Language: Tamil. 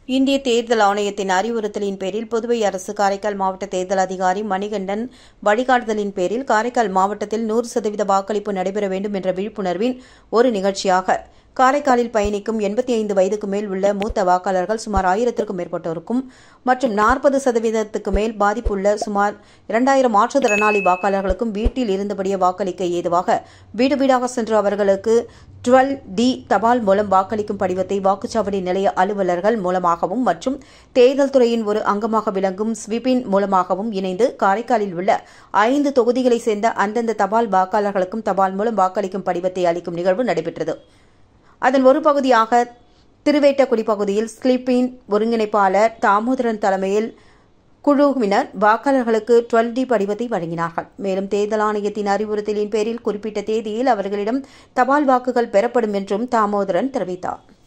இந்திய தேர்தல் ஆணையத்தின் அறிவுறுத்தலின் பேரில் புதுவை அரசு காரைக்கால் மாவட்ட தேர்தல் அதிகாரி மணிகண்டன் வழிகாட்டுதலின் பேரில் காரைக்கால் மாவட்டத்தில் நூறு சதவீத வாக்களிப்பு நடைபெற வேண்டும் என்ற விழிப்புணர்வின் ஒரு நிகழ்ச்சியாக காரைக்காலில் பயணிக்கும் எண்பத்தி ஐந்து வயதுக்கு மேல் உள்ள மூத்த வாக்காளர்கள் சுமார் ஆயிரத்திற்கும் மேற்பட்டோருக்கும் மற்றும் நாற்பது சதவீதத்துக்கு மேல் பாதிப்புள்ள சுமார் இரண்டாயிரம் மாற்றுத்திறனாளி வாக்காளர்களுக்கும் வீட்டில் இருந்தபடியே வாக்களிக்க ஏதுவாக வீடு வீடாக சென்று அவர்களுக்கு டுவெல் டி தபால் மூலம் வாக்களிக்கும் படிவத்தை வாக்குச்சாவடி நிலைய அலுவலர்கள் மூலமாகவும் மற்றும் தேர்தல் துறையின் ஒரு அங்கமாக விளங்கும் ஸ்விபின் மூலமாகவும் இணைந்து காரைக்காலில் உள்ள ஐந்து தொகுதிகளைச் சேர்ந்த அந்தந்த தபால் வாக்காளர்களுக்கும் தபால் மூலம் வாக்களிக்கும் படிவத்தை அளிக்கும் நிகழ்வு நடைபெற்றது அதன் ஒரு பகுதியாக திருவேட்டக்குடி பகுதியில் ஸ்லிப்பின் ஒருங்கிணைப்பாளர் தாமோதரன் தலைமையில் குழுவினர் வாக்காளர்களுக்கு டுவெல் டி படிவத்தை வழங்கினார்கள் மேலும் தேர்தல் ஆணையத்தின் அறிவுறுத்தலின் பேரில் குறிப்பிட்ட தேதியில் அவர்களிடம் தபால் வாக்குகள் பெறப்படும் என்றும் தாமோதரன் தெரிவித்தார்